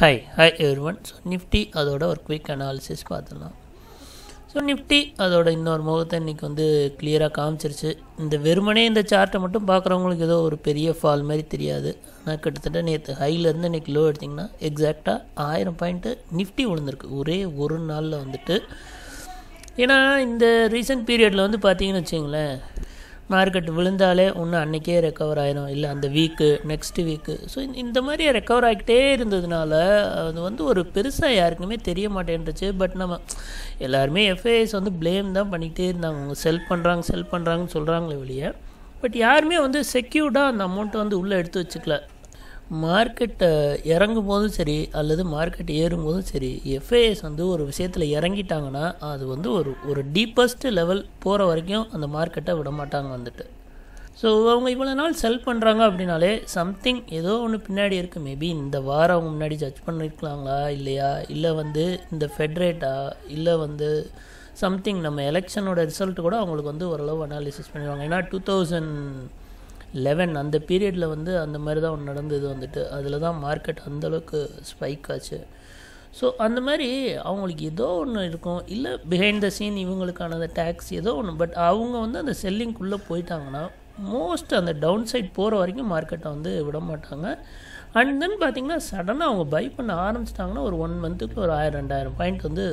hi hi everyone so nifty அதோட ஒரு quick analysis பார்த்துடலாம் ஸோ நிஃப்டி அதோட இன்னொரு முகத்தை இன்றைக்கி வந்து கிளியராக காமிச்சிருச்சு இந்த வெறுமனே இந்த சார்ட்டை மட்டும் பார்க்குறவங்களுக்கு ஏதோ ஒரு பெரிய ஃபால் மாதிரி தெரியாது ஆனால் கிட்டத்தட்ட நேற்று ஹைலேருந்து இன்றைக்கி லோ எடுத்திங்கன்னா எக்ஸாக்டாக ஆயிரம் பாயிண்ட்டு நிஃப்டி விழுந்திருக்கு ஒரே ஒரு நாளில் வந்துட்டு ஏன்னா இந்த ரீசெண்ட் பீரியடில் வந்து பார்த்தீங்கன்னு வச்சிங்களேன் மார்க்கெட் விழுந்தாலே ஒன்று அன்றைக்கே ரெக்கவர் ஆயிரும் இல்லை அந்த வீக்கு நெக்ஸ்ட் வீக்கு ஸோ இந்த மாதிரி ரெக்கவர் ஆகிக்கிட்டே இருந்ததுனால அது வந்து ஒரு பெருசாக யாருக்குமே தெரிய மாட்டேன்ருச்சு பட் நம்ம எல்லாருமே எஃப்ஐஎஸ் வந்து ப்ளேம் தான் பண்ணிக்கிட்டே இருந்தாங்க அவங்க செல் பண்ணுறாங்க செல் பண்ணுறாங்கன்னு சொல்கிறாங்களே வெளியே பட் யாருமே வந்து செக்யூர்டாக அந்த அமௌண்ட்டை வந்து உள்ளே எடுத்து வச்சுக்கல மார்க்கெட்டை இறங்கும் போதும் சரி அல்லது மார்க்கெட் ஏறும் போதும் சரி எஃப்ஐஎஸ் வந்து ஒரு விஷயத்தில் இறங்கிட்டாங்கன்னா அது வந்து ஒரு ஒரு டீப்பஸ்ட் லெவல் போகிற வரைக்கும் அந்த மார்க்கெட்டை விட மாட்டாங்க வந்துட்டு ஸோ அவங்க இவ்வளோ நாள் செல் பண்ணுறாங்க அப்படின்னாலே சம்திங் ஏதோ ஒன்று பின்னாடி இருக்குது மேபி இந்த வாரம் அவங்க முன்னாடி ஜட்ஜ் பண்ணியிருக்கலாங்களா இல்லையா இல்லை வந்து இந்த ஃபெட்ரேட்டா இல்லை வந்து சம்திங் நம்ம எலெக்ஷனோட ரிசல்ட் கூட அவங்களுக்கு வந்து ஓரளவு அனாலிசிஸ் பண்ணிடுவாங்க ஏன்னா டூ தௌசண்ட் லெவன் அந்த பீரியடில் வந்து அந்த மாதிரி தான் ஒன்று நடந்தது வந்துட்டு அதில் தான் மார்க்கெட் அந்தளவுக்கு ஸ்பைக் ஆச்சு ஸோ அந்த மாதிரி அவங்களுக்கு ஏதோ ஒன்று இருக்கும் இல்லை பிஹைண்ட் த சீன் இவங்களுக்கான டேக்ஸ் ஏதோ ஒன்று பட் அவங்க வந்து அந்த செல்லிங்குள்ளே போயிட்டாங்கன்னா மோஸ்ட் அந்த டவுன் சைட் போகிற வரைக்கும் மார்க்கெட்டை வந்து விட மாட்டாங்க அண்ட் தென் பார்த்திங்கன்னா சடனாக அவங்க பை பண்ண ஆரம்பிச்சிட்டாங்கன்னா ஒரு ஒன் மந்த்துக்கு ஒரு ஆயிரம் ரெண்டாயிரம் பாயிண்ட் வந்து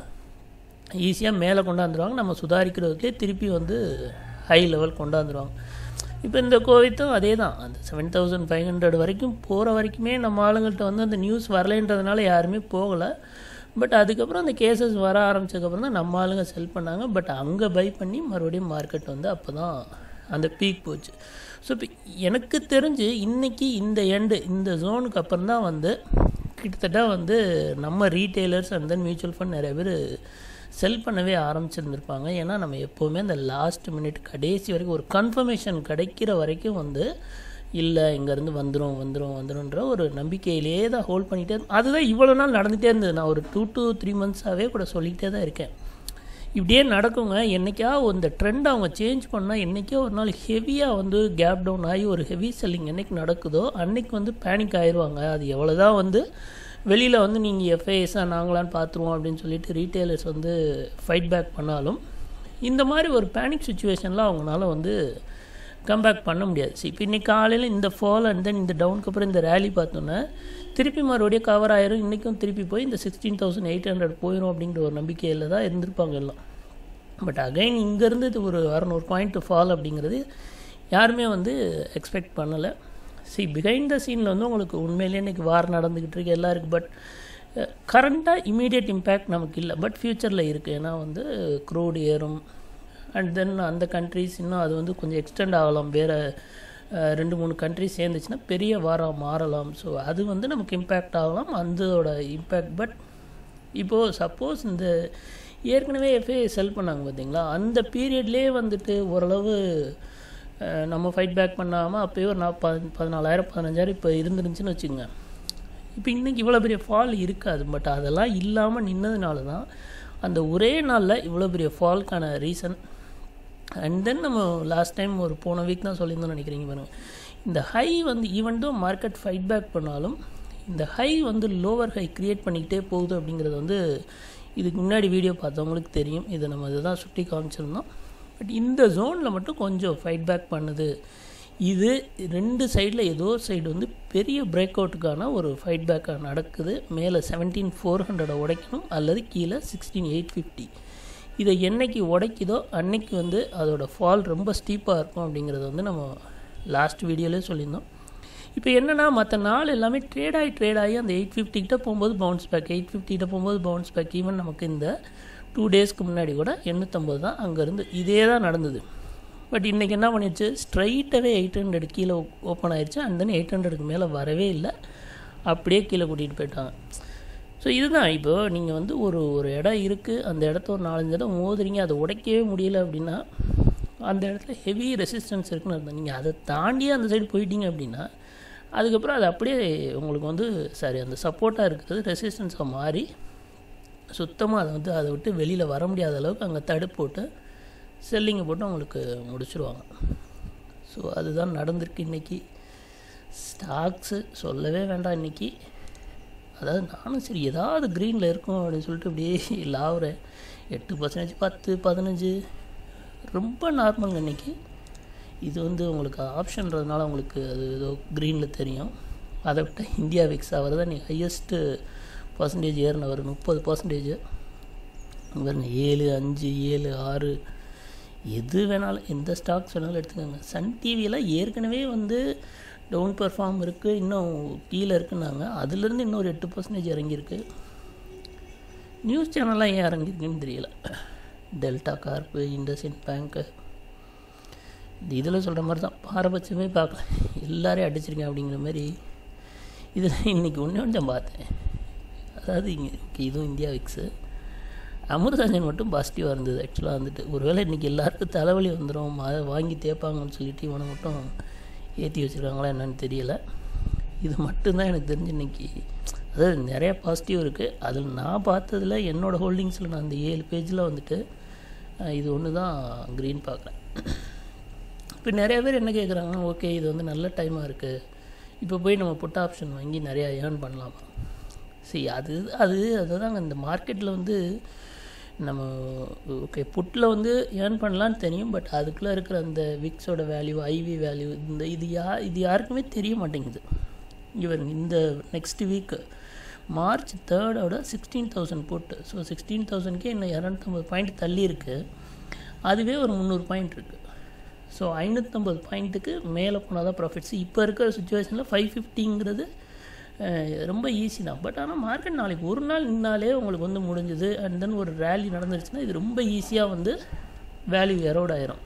ஈஸியாக மேலே கொண்டாந்துருவாங்க நம்ம சுதாரிக்கிறதுக்கே திருப்பி வந்து ஹை லெவல் கொண்டாந்துருவாங்க இப்போ இந்த கோவித்தும் அதே தான் அந்த செவன் தௌசண்ட் ஃபைவ் ஹண்ட்ரட் வரைக்கும் போகிற வரைக்குமே நம்ம ஆளுங்கள்ட்ட வந்து அந்த நியூஸ் வரலைன்றதுனால யாருமே போகலை பட் அதுக்கப்புறம் அந்த கேசஸ் வர ஆரம்பித்ததுக்கப்புறம் தான் நம்ம ஆளுங்க செல் பண்ணாங்க பட் அங்கே பை பண்ணி மறுபடியும் மார்க்கெட் வந்து அப்போ தான் அந்த பீக் போச்சு ஸோ இப்போ எனக்கு தெரிஞ்சு இன்றைக்கி இந்த எண்டு இந்த ஜோனுக்கு அப்புறம் தான் வந்து கிட்டத்தட்ட வந்து நம்ம retailers and then mutual fund நிறைய பேர் செல் பண்ணவே ஆரம்பிச்சிருந்துருப்பாங்க ஏன்னா நம்ம எப்போவுமே அந்த லாஸ்ட் மினிட் கடைசி வரைக்கும் ஒரு கன்ஃபர்மேஷன் கிடைக்கிற வரைக்கும் வந்து இல்லை இங்கேருந்து வந்துடும் வந்துடும் வந்துடும்ன்ற ஒரு நம்பிக்கையிலே தான் ஹோல்ட் பண்ணிகிட்டே அதுதான் இவ்வளோ நாள் நடந்துகிட்டே இருந்தது நான் ஒரு டூ டூ த்ரீ மந்த்ஸாகவே கூட சொல்லிகிட்டே தான் இருக்கேன் இப்படியே நடக்குங்க என்றைக்கா இந்த ட்ரெண்ட் அவங்க சேஞ்ச் பண்ணால் என்றைக்கோ ஒரு நாள் ஹெவியாக வந்து கேப் டவுன் ஆகி ஒரு ஹெவி செல்லிங் என்றைக்கு நடக்குதோ அன்றைக்கி வந்து பேனிக் ஆயிடுவாங்க அது எவ்வளோ தான் வந்து வெளியில் வந்து நீங்கள் எஃப்ஐஎஸ்ஸாக நாங்களான்னு பார்த்துருவோம் அப்படின்னு சொல்லிட்டு ரீட்டைலர்ஸ் வந்து ஃபைட் பேக் பண்ணாலும் இந்த மாதிரி ஒரு பேனிக் சுச்சுவேஷனில் அவங்களால வந்து கம்பேக் பண்ண முடியாது சரி இப்போ இன்றைக்கி காலையில் இந்த ஃபால் அண்ட் தென் இந்த டவுனுக்கு அப்புறம் இந்த ரேலி பார்த்தோன்னே திருப்பி மறுபடியும் கவர் ஆயிரும் இன்றைக்கும் திருப்பி போய் இந்த சிக்ஸ்டீன் தௌசண்ட் எயிட் ஹண்ட்ரட் போயிடும் அப்படிங்கிற ஒரு நம்பிக்கையில் தான் இருந்திருப்பாங்க எல்லாம் பட் அகைன் இங்கேருந்து இது ஒரு அறநூறு பாயிண்ட் ஃபால் அப்படிங்கிறது யாருமே வந்து எக்ஸ்பெக்ட் பண்ணலை சி பிஹைண்ட் த சீனில் வந்து உங்களுக்கு உண்மையிலேயே இன்றைக்கி வார் நடந்துக்கிட்டு இருக்கு எல்லாம் இருக்குது பட் கரண்ட்டாக இமீடியட் இம்பேக்ட் நமக்கு இல்லை பட் ஃப்யூச்சரில் இருக்குது ஏன்னா வந்து க்ரூட் ஏறும் அண்ட் தென் அந்த கண்ட்ரிஸ் இன்னும் அது வந்து கொஞ்சம் எக்ஸ்டெண்ட் ஆகலாம் வேறு ரெண்டு மூணு கண்ட்ரிஸ் சேர்ந்துச்சுன்னா பெரிய வாரம் மாறலாம் ஸோ அது வந்து நமக்கு இம்பேக்ட் ஆகலாம் அந்தோட இம்பேக்ட் பட் இப்போது சப்போஸ் இந்த ஏற்கனவே எஃப்ஏ செல் பண்ணாங்க பார்த்தீங்களா அந்த பீரியட்லேயே வந்துட்டு ஓரளவு நம்ம ஃபைட் பேக் பண்ணாமல் அப்போயே ஒரு நான் பதினாலாயிரம் பதினஞ்சாயிரம் இப்போ இருந்துருந்துச்சுன்னு வச்சுக்கோங்க இப்போ இன்றைக்கி இவ்வளோ பெரிய ஃபால் இருக்காது பட் அதெல்லாம் இல்லாமல் நின்னதுனால தான் அந்த ஒரே நாளில் இவ்வளோ பெரிய ஃபால்க்கான ரீசன் அண்ட் தென் நம்ம லாஸ்ட் டைம் ஒரு போன வீக் தான் சொல்லியிருந்தோம்னு நினைக்கிறீங்க பாருங்கள் இந்த ஹை வந்து even though market fight back பண்ணாலும் இந்த ஹை வந்து லோவர் ஹை க்ரியேட் பண்ணிக்கிட்டே போகுது அப்படிங்கிறது வந்து இதுக்கு முன்னாடி வீடியோ பார்த்தவங்களுக்கு தெரியும் இதை நம்ம இதுதான் சுட்டி காமிச்சிருந்தோம் பட் இந்த ஜோனில் மட்டும் கொஞ்சம் ஃபைட் பேக் பண்ணுது இது ரெண்டு சைடில் ஏதோ சைடு வந்து பெரிய பிரேக் அவுட்டுக்கான ஒரு ஃபைட் பேக்காக நடக்குது மேலே செவன்டீன் ஃபோர் ஹண்ட்ரடை உடைக்கணும் அல்லது கீழே சிக்ஸ்டீன் எயிட் ஃபிஃப்டி இதை என்னைக்கு உடைக்குதோ அன்னைக்கு வந்து அதோடய ஃபால் ரொம்ப ஸ்டீப்பாக இருக்கும் அப்படிங்கிறத வந்து நம்ம லாஸ்ட் வீடியோலேயே சொல்லியிருந்தோம் இப்போ என்னென்னா மற்ற நாள் எல்லாமே ட்ரேட் ஆகி ட்ரேட் ஆகி அந்த எயிட் ஃபிஃப்டி கிட்ட போகும்போது பவுன்ஸ் பேக் எயிட் ஃபிஃப்டி கிட்ட போகும்போது பவுன்ஸ் பேக் ஈவன் நமக்கு இந்த டூ டேஸ்க்கு முன்னாடி கூட எண்ணூற்றம்பது தான் அங்கேருந்து இதே தான் நடந்தது பட் இன்றைக்கி என்ன பண்ணிடுச்சு ஸ்ட்ரைட்டாகவே எயிட் ஹண்ட்ரட் கீழே ஓப்பன் ஆயிடுச்சு அண்ட் தென் எயிட் ஹண்ட்ரடுக்கு மேலே வரவே இல்லை அப்படியே கீழே கூட்டிகிட்டு போயிட்டாங்க ஸோ இதுதான் இப்போது நீங்கள் வந்து ஒரு ஒரு இடம் இருக்குது அந்த இடத்த ஒரு நாலஞ்சு இடம் மோதுறீங்க அதை உடைக்கவே முடியல அப்படின்னா அந்த இடத்துல ஹெவி ரெசிஸ்டன்ஸ் இருக்குன்னு அர்த்தம் நீங்கள் அதை தாண்டியே அந்த சைடு போயிட்டீங்க அப்படின்னா அதுக்கப்புறம் அது அப்படியே உங்களுக்கு வந்து சாரி அந்த சப்போர்ட்டாக இருக்கிறது ரெசிஸ்டன்ஸாக மாறி சுத்தமாக அதை வந்து அதை விட்டு வெளியில் வர முடியாத அளவுக்கு அங்கே தடுப்பு போட்டு செல்லிங்கை போட்டு அவங்களுக்கு முடிச்சுருவாங்க ஸோ அதுதான் நடந்திருக்கு இன்றைக்கி ஸ்டாக்ஸு சொல்லவே வேண்டாம் இன்றைக்கி அதாவது நானும் சரி ஏதாவது க்ரீனில் இருக்கும் அப்படின்னு சொல்லிட்டு அப்படியே லாவுறேன் எட்டு பர்சன்டேஜ் பத்து பதினஞ்சு ரொம்ப நார்மலுங்க இன்றைக்கி இது வந்து உங்களுக்கு ஆப்ஷன்றதுனால உங்களுக்கு அது ஏதோ க்ரீனில் தெரியும் அதை விட்ட இந்தியா விக்ஸ் அவர் தான் நீங்கள் ஹையஸ்ட்டு பர்சன்டேஜ் ஏறினவர் முப்பது பர்சன்டேஜ் பாருங்க ஏழு அஞ்சு ஏழு ஆறு எது வேணாலும் எந்த ஸ்டாக்ஸ் வேணாலும் எடுத்துக்கோங்க சன் டிவியில் ஏற்கனவே வந்து டவுன் பெர்ஃபார்ம் இருக்குது இன்னும் கீழே இருக்குன்னாங்க அதுலேருந்து இன்னொரு எட்டு பர்சன்டேஜ் இறங்கியிருக்கு நியூஸ் சேனல்லாம் ஏன் இறங்கியிருக்குன்னு தெரியல டெல்டா கார்ப்பு இண்டஸ்இன் பேங்க்கு இந்த இதில் சொல்கிற மாதிரி தான் பாரபட்சமே பார்க்கல எல்லாரையும் அடிச்சிருக்கேன் அப்படிங்கிற மாதிரி இதில் இன்றைக்கி ஒன்று ஒன்று பார்த்தேன் அதாவது இங்கே இதுவும் இந்தியா விக்ஸு அமிர்தாஞ்சன் மட்டும் பாசிட்டிவாக இருந்தது ஆக்சுவலாக வந்துட்டு ஒருவேளை இன்றைக்கி எல்லாருக்கும் தலைவலி வந்துடும் அதை வாங்கி தேய்ப்பாங்கன்னு சொல்லிட்டு இவனை மட்டும் ஏற்றி வச்சுருக்காங்களா என்னன்னு தெரியல இது மட்டும்தான் எனக்கு தெரிஞ்சு இன்றைக்கி அதாவது நிறைய பாசிட்டிவ் இருக்குது அதில் நான் பார்த்ததில் என்னோடய ஹோல்டிங்ஸில் நான் அந்த ஏழு பேஜில் வந்துட்டு இது ஒன்று தான் க்ரீன் பார்க்குறேன் இப்போ நிறைய பேர் என்ன கேட்குறாங்க ஓகே இது வந்து நல்ல டைமாக இருக்குது இப்போ போய் நம்ம புட் ஆப்ஷன் வாங்கி நிறையா ஏர்ன் பண்ணலாமா சரி அது அது அதுதாங்க இந்த மார்க்கெட்டில் வந்து நம்ம ஓகே புட்டில் வந்து ஏர்ன் பண்ணலான்னு தெரியும் பட் அதுக்குள்ளே இருக்கிற அந்த விக்ஸோட வேல்யூ ஐவி வேல்யூ இந்த இது யா இது யாருக்குமே தெரிய மாட்டேங்குது இவன் இந்த நெக்ஸ்ட் வீக்கு மார்ச் தேர்டோட சிக்ஸ்டீன் தௌசண்ட் போட்டு ஸோ சிக்ஸ்டீன் தௌசண்ட்கே இன்னும் இரநூத்தம்பது பாயிண்ட் தள்ளி இருக்குது அதுவே ஒரு முந்நூறு பாயிண்ட் இருக்குது ஸோ ஐநூற்றம்பது பாயிண்ட்டுக்கு மேலே போனால் தான் ப்ராஃபிட்ஸ் இப்போ இருக்கிற சுச்சுவேஷனில் ஃபைவ் ஃபிஃப்டிங்கிறது ரொம்ப ஈஸி தான் பட் ஆனால் மார்க்கெட் நாளைக்கு ஒரு நாள் நின்னாலே உங்களுக்கு வந்து முடிஞ்சுது அண்ட் தென் ஒரு ரேலி நடந்துருச்சுன்னா இது ரொம்ப ஈஸியாக வந்து வேல்யூ எரோட் ஆயிரும்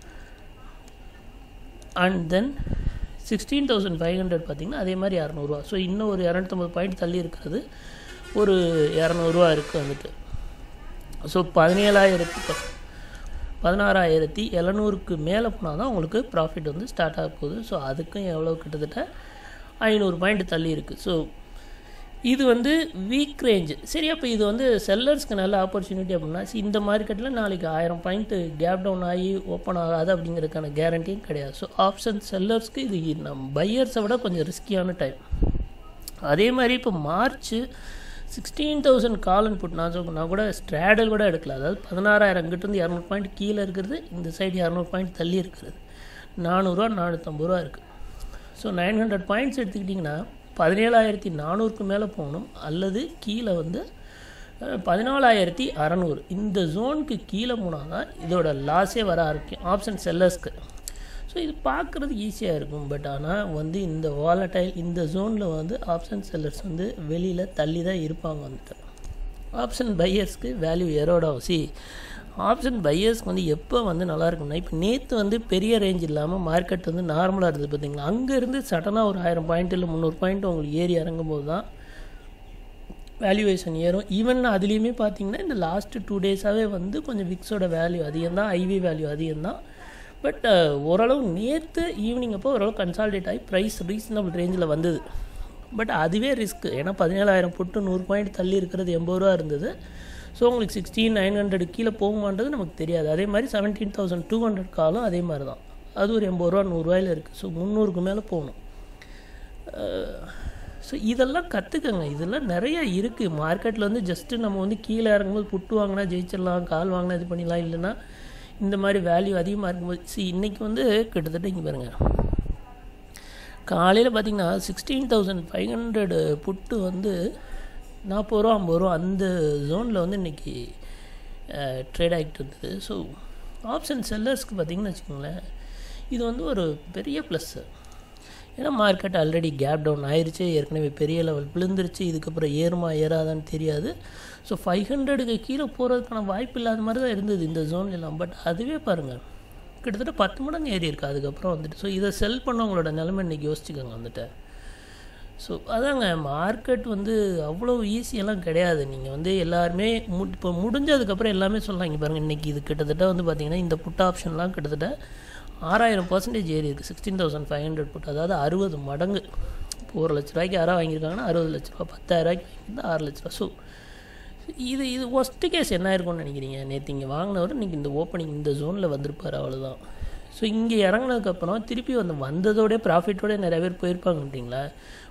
and then sixteen thousand five hundred பார்த்திங்கன்னா அதே மாதிரி இரநூறுவா ஸோ இன்னும் ஒரு இரநூத்தம்பது பாயிண்ட் தள்ளி இருக்கிறது ஒரு இரநூறுவா இருக்குது வந்துட்டு ஸோ பதினேழாயிரத்து பதினாறாயிரத்தி எழுநூறுக்கு மேலே போனால் தான் உங்களுக்கு ப்ராஃபிட் வந்து ஸ்டார்ட் ஆக போகுது ஸோ அதுக்கும் எவ்வளோ கிட்டத்தட்ட ஐநூறு பாயிண்ட் தள்ளி இருக்குது ஸோ இது வந்து வீக் ரேஞ்சு சரி அப்போ இது வந்து செல்லர்ஸ்க்கு நல்ல ஆப்பர்ச்சுனிட்டி அப்படின்னா இந்த மார்க்கெட்டில் நாளைக்கு ஆயிரம் பாயிண்ட்டு கேப் டவுன் ஆகி ஓப்பன் ஆகாது அப்படிங்கிறதுக்கான கேரண்டியும் கிடையாது ஸோ ஆப்ஷன் செல்லர்ஸ்க்கு இது நம்ம பையர்ஸை விட கொஞ்சம் ரிஸ்கியான டைம் அதே மாதிரி இப்போ March sixteen thousand call and put நான் சொல்ல நான் கூட ஸ்ட்ராடல் கூட எடுக்கல அதாவது பதினாறாயிரம் கிட்டேருந்து இரநூறு பாயிண்ட் கீழே இருக்கிறது இந்த சைடு இரநூறு பாயிண்ட் தள்ளி இருக்கிறது நானூறுரூவா நானூற்றம்பது ரூபா இருக்குது ஸோ நைன் ஹண்ட்ரட் பாயிண்ட்ஸ் எடுத்துக்கிட்டிங்கன்னா பதினேழாயிரத்தி நானூறுக்கு மேலே போகணும் அல்லது கீழே வந்து பதினாலாயிரத்தி அறநூறு இந்த ஜோனுக்கு கீழே போனால் தான் இதோட லாஸே வர ஆரம்பிக்கும் ஆப்ஷன் செல்லர்ஸ்க்கு ஸோ இது பார்க்குறது ஈஸியாக இருக்கும் பட் ஆனால் வந்து இந்த வாலடைல் இந்த ஜோனில் வந்து ஆப்ஷன் செல்லர்ஸ் வந்து வெளியில் தள்ளி தான் இருப்பாங்க வந்துட்டு ஆப்ஷன் பையர்ஸ்க்கு வேல்யூ எரோடாகும் சி ஆப்ஷன் பையர்ஸ்க்கு வந்து எப்போ வந்து நல்லா இருக்கும்னா இப்போ நேற்று வந்து பெரிய ரேஞ்ச் இல்லாமல் மார்க்கெட் வந்து நார்மலாக இருந்தது பார்த்தீங்களா அங்கேருந்து சடனாக ஒரு ஆயிரம் பாயிண்ட் இல்லை முந்நூறு பாயிண்ட் உங்களுக்கு ஏறி இறங்கும் போது தான் வேல்யூவேஷன் ஏறும் ஈவன் அதுலேயுமே பார்த்தீங்கன்னா இந்த லாஸ்ட்டு டூ டேஸாகவே வந்து கொஞ்சம் விக்ஸோட வேல்யூ அதிகம் தான் ஐவி வேல்யூ அதிகம் தான் பட் ஓரளவு நேற்று ஈவினிங் அப்போ ஓரளவு கன்சால்டேட் ஆகி ப்ரைஸ் ரீசனபிள் ரேஞ்சில் வந்தது பட் அதுவே ரிஸ்க்கு ஏன்னா பதினேழாயிரம் புட்டு நூறு பாயிண்ட் தள்ளி இருக்கிறது எண்பது ரூபா இருந்தது ஸோ உங்களுக்கு சிக்ஸ்டீன் நைன் ஹண்ட்ரட் கீழே போகுமான்றது நமக்கு தெரியாது அதே மாதிரி செவன்டீன் தௌசண்ட் டூ ஹண்ட்ரட் காலும் அதே மாதிரி தான் அது ஒரு எண்பது ரூபா நூறுரூவாயில் இருக்குது ஸோ முந்நூறுக்கு மேலே போகணும் ஸோ இதெல்லாம் கற்றுக்கங்க இதெல்லாம் நிறைய இருக்குது மார்க்கெட்டில் வந்து ஜஸ்ட்டு நம்ம வந்து கீழே இறங்கும்போது புட்டு வாங்கினா ஜெயிச்சிடலாம் கால் வாங்கினா இது பண்ணிடலாம் இல்லைன்னா இந்த மாதிரி வேல்யூ அதிகமாக இருக்கும்போது சி இன்றைக்கி வந்து கிட்டத்தட்ட இங்கே பாருங்கள் காலையில் பார்த்திங்கன்னா sixteen thousand five hundred put வந்து நாற்பது ரூபா ஐம்பது ரூபா அந்த ஜோனில் வந்து இன்றைக்கி ட்ரேட் ஆகிட்டு இருந்தது ஸோ ஆப்ஷன் செல்லர்ஸ்க்கு பார்த்திங்கன்னு வச்சுக்கோங்களேன் இது வந்து ஒரு பெரிய ப்ளஸ்ஸு ஏன்னா மார்க்கெட் ஆல்ரெடி கேப் டவுன் ஆயிடுச்சு ஏற்கனவே பெரிய லெவல் விழுந்துருச்சு இதுக்கப்புறம் ஏறுமா ஏறாதான்னு தெரியாது ஸோ ஃபைவ் ஹண்ட்ரடுக்கு கீழே போகிறதுக்கான வாய்ப்பு இல்லாத மாதிரி தான் இருந்தது இந்த ஜோன்லாம் பட் அதுவே பாருங்கள் கிட்டத்தட்ட பத்து மடங்கு ஏறி இருக்குது அதுக்கப்புறம் வந்துட்டு ஸோ இதை செல் பண்ணவங்களோட நிலைமை இன்றைக்கி யோசிச்சுக்கோங்க வந்துட்டு ஸோ அதாங்க மார்க்கெட் வந்து அவ்வளோ ஈஸியெல்லாம் கிடையாது நீங்கள் வந்து எல்லாருமே மு இப்போ முடிஞ்சதுக்கப்புறம் எல்லாமே சொல்லலாம் இங்கே பாருங்கள் இன்றைக்கி இது கிட்டத்தட்ட வந்து பார்த்திங்கன்னா இந்த புட் ஆப்ஷன்லாம் கிட்டத்தட்ட ஆறாயிரம் பர்சன்டேஜ் ஏறி இருக்குது sixteen thousand five hundred put அதாவது அறுபது மடங்கு இப்போ ஒரு லட்ச ரூபாய்க்கு யாராவது வாங்கியிருக்காங்கன்னா அறுபது லட்ச ரூபா பத்தாயிரரூபாய்க்கு வாங்கியிருந்தா ஆறு லட்ச ரூபா ஸோ இது இது ஒஸ்ட்டு கேஸ் என்ன இருக்கும்னு நினைக்கிறீங்க நேற்று இங்கே வாங்கினவர் இன்றைக்கி இந்த ஓப்பனிங் இந்த ஜோனில் வந்திருப்பார் அவ்வளோதான் ஸோ இங்கே இறங்கினதுக்கப்புறம் திருப்பி வந்து வந்ததோடய ப்ராஃபிட்டோட நிறைய பேர் போயிருப்பாங்கன்றீங்களா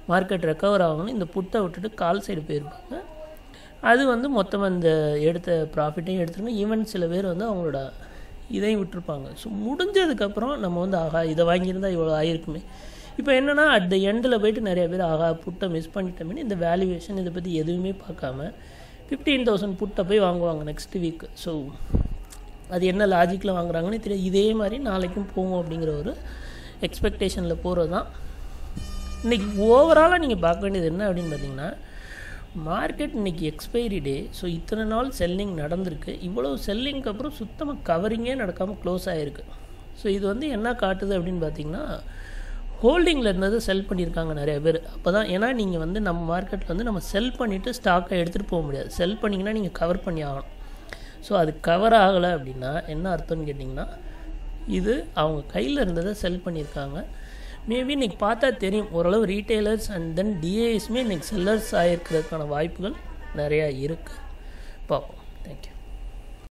மார்க்கெட் ரெக்கவர் ஆகணும்னு இந்த புட்டை விட்டுட்டு கால் சைடு போயிருப்பாங்க அது வந்து மொத்தமாக இந்த எடுத்த ப்ராஃபிட்டையும் எடுத்துருங்க ஈவன் சில பேர் வந்து அவங்களோட இதையும் விட்டுருப்பாங்க ஸோ முடிஞ்சதுக்கப்புறம் நம்ம வந்து ஆகா இதை வாங்கியிருந்தா இவ்வளோ ஆயிருக்குமே இப்போ என்னென்னா அட் த எண்டில் போயிட்டு நிறைய பேர் ஆகா புட்டை மிஸ் பண்ணிட்டோமே இந்த வேல்யூவேஷன் இதை பற்றி எதுவுமே பார்க்காம ஃபிஃப்டீன் தௌசண்ட் புட்டை போய் வாங்குவாங்க நெக்ஸ்ட் வீக் ஸோ அது என்ன லாஜிக்கில் வாங்குறாங்கன்னு தெரியாது இதே மாதிரி நாளைக்கும் போகும் அப்படிங்கிற ஒரு எக்ஸ்பெக்டேஷனில் போகிறது தான் இன்றைக்கி ஓவராலாக நீங்கள் பார்க்க வேண்டியது என்ன அப்படின்னு பார்த்தீங்கன்னா மார்க்கெட் இன்றைக்கி எக்ஸ்பைரி டே ஸோ இத்தனை நாள் செல்லிங் நடந்திருக்கு இவ்வளோ செல்லிங்க்கு அப்புறம் சுத்தமாக கவரிங்கே நடக்காமல் க்ளோஸ் ஆகிருக்கு ஸோ இது வந்து என்ன காட்டுது அப்படின்னு பார்த்தீங்கன்னா ஹோல்டிங்கில் இருந்ததை செல் பண்ணியிருக்காங்க நிறைய பேர் அப்போ தான் ஏன்னா நீங்கள் வந்து நம்ம மார்க்கெட்டில் வந்து நம்ம செல் பண்ணிவிட்டு ஸ்டாக்கை எடுத்துகிட்டு போக முடியாது செல் பண்ணிங்கன்னா நீங்கள் கவர் பண்ணி ஆகணும் ஸோ அது கவர் ஆகலை அப்படின்னா என்ன அர்த்தம்னு கேட்டிங்கன்னா இது அவங்க கையில் இருந்ததை செல் பண்ணியிருக்காங்க மேபி இன்றைக்கி பார்த்தா தெரியும் ஓரளவு ரீட்டைலர்ஸ் அண்ட் தென் டிஏஎஸ்மே இன்றைக்கி செல்லர்ஸ் ஆகிருக்கிறதுக்கான வாய்ப்புகள் நிறையா இருக்குது பார்ப்போம் தேங்க்யூ